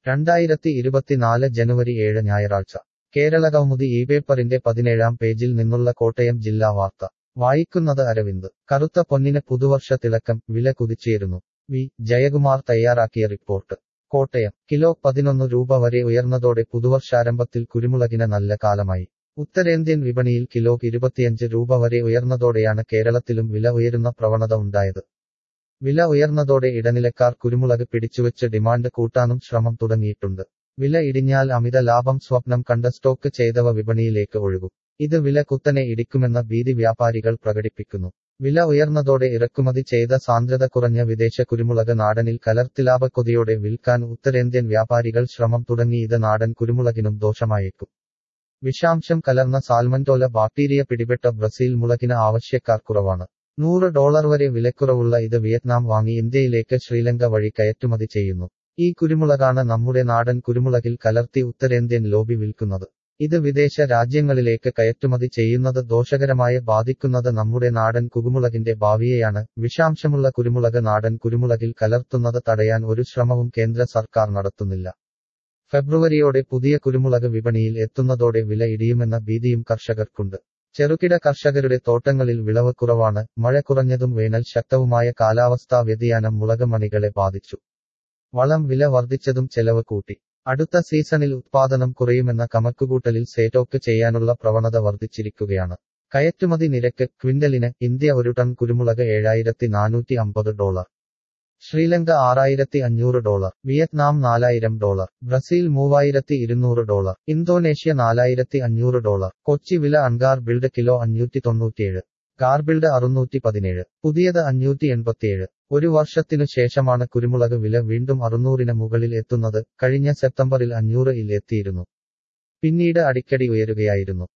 രണ്ടായിരത്തി ഇരുപത്തിനാല് ജനുവരി ഏഴ് ഞായറാഴ്ച കേരളകൗമുദി ഈ പേപ്പറിന്റെ പതിനേഴാം പേജിൽ നിന്നുള്ള കോട്ടയം ജില്ലാ വാർത്ത വായിക്കുന്നത് അരവിന്ദ് കറുത്ത പൊന്നിന് പുതുവർഷ തിളക്കം വില കുതിച്ചേരുന്നു വി ജയകുമാർ തയ്യാറാക്കിയ റിപ്പോർട്ട് കോട്ടയം കിലോ പതിനൊന്ന് രൂപ വരെ ഉയർന്നതോടെ പുതുവർഷാരംഭത്തിൽ കുരുമുളകിന് നല്ല കാലമായി ഉത്തരേന്ത്യൻ വിപണിയിൽ കിലോ ഇരുപത്തിയഞ്ച് രൂപ വരെ ഉയർന്നതോടെയാണ് കേരളത്തിലും വില ഉയരുന്ന പ്രവണത ഉണ്ടായത് വില ഉയർന്നതോടെ ഇടനിലക്കാർ കുരുമുളക് പിടിച്ചുവെച്ച് ഡിമാൻഡ് കൂട്ടാനും ശ്രമം തുടങ്ങിയിട്ടുണ്ട് വില ഇടിഞ്ഞാൽ അമിത ലാഭം സ്വപ്നം കണ്ട സ്റ്റോക്ക് ചെയ്തവ വിപണിയിലേക്ക് ഒഴുകും ഇത് വില കുത്തനെ ഇടിക്കുമെന്ന ഭീതി വ്യാപാരികൾ പ്രകടിപ്പിക്കുന്നു വില ഉയർന്നതോടെ ഇറക്കുമതി ചെയ്ത സാന്ദ്രത കുറഞ്ഞ വിദേശ കുരുമുളക് നാടനിൽ കലർത്തിലാഭക്കൊതിയോടെ വിൽക്കാൻ ഉത്തരേന്ത്യൻ വ്യാപാരികൾ ശ്രമം തുടങ്ങി ഇത് നാടൻ കുരുമുളകിനും ദോഷമായേക്കും വിഷാംശം കലർന്ന സാൽമൻറ്റോല ബാക്ടീരിയ പിടിപെട്ട ബ്രസീൽ മുളകിന് ആവശ്യക്കാർ കുറവാണ് നൂറ് ഡോളർ വരെ വിലക്കുറവുള്ള ഇത് വിയറ്റ്നാം വാങ്ങി ഇന്ത്യയിലേക്ക് ശ്രീലങ്ക വഴി കയറ്റുമതി ചെയ്യുന്നു ഈ കുരുമുളകാണ് നമ്മുടെ നാടൻ കുരുമുളകിൽ കലർത്തി ഉത്തരേന്ത്യൻ ലോബി വിൽക്കുന്നത് ഇത് വിദേശ രാജ്യങ്ങളിലേക്ക് കയറ്റുമതി ചെയ്യുന്നത് ദോഷകരമായി ബാധിക്കുന്നത് നമ്മുടെ നാടൻ കുരുമുളകിന്റെ ഭാവിയെയാണ് വിഷാംശമുള്ള കുരുമുളക് നാടൻ കുരുമുളകിൽ കലർത്തുന്നത് തടയാൻ ഒരു ശ്രമവും കേന്ദ്ര സർക്കാർ നടത്തുന്നില്ല ഫെബ്രുവരിയോടെ പുതിയ കുരുമുളക് വിപണിയിൽ എത്തുന്നതോടെ വില ഇടിയുമെന്ന ഭീതിയും കർഷകർക്കുണ്ട് ചെറുകിട കർഷകരുടെ തോട്ടങ്ങളിൽ വിളവ് കുറവാണ് മഴ കുറഞ്ഞതും വേനൽ ശക്തവുമായ കാലാവസ്ഥാ വ്യതിയാനം മുളക് മണികളെ ബാധിച്ചു വളം വില വർദ്ധിച്ചതും ചെലവ് കൂട്ടി അടുത്ത സീസണിൽ ഉത്പാദനം കുറയുമെന്ന കമക്കുകൂട്ടലിൽ സേറ്റോക്ക് ചെയ്യാനുള്ള പ്രവണത വർദ്ധിച്ചിരിക്കുകയാണ് കയറ്റുമതി നിരക്ക് ക്വിന്റലിന് ഇന്ത്യ ഒരു ടൺ കുരുമുളക് ഏഴായിരത്തി നാനൂറ്റി അമ്പത് ഡോളർ ശ്രീലങ്ക ആറായിരത്തി അഞ്ഞൂറ് ഡോളർ വിയറ്റ്നാം നാലായിരം ഡോളർ ബ്രസീൽ മൂവായിരത്തി ഇരുന്നൂറ് ഡോളർ ഇന്തോനേഷ്യ നാലായിരത്തി അഞ്ഞൂറ് ഡോളർ കൊച്ചി വില അൺഗാർ ബിൽഡ് കിലോ അഞ്ഞൂറ്റി തൊണ്ണൂറ്റിയേഴ് ഗാർബിൾഡ് അറുന്നൂറ്റി പതിനേഴ് പുതിയത് അഞ്ഞൂറ്റി എൺപത്തിയേഴ് ഒരു വർഷത്തിനു ശേഷമാണ് കുരുമുളക് വില വീണ്ടും അറുന്നൂറിന് മുകളിൽ എത്തുന്നത് കഴിഞ്ഞ സെപ്റ്റംബറിൽ അഞ്ഞൂറ് ഇൽ എത്തിയിരുന്നു പിന്നീട് അടിക്കടി ഉയരുകയായിരുന്നു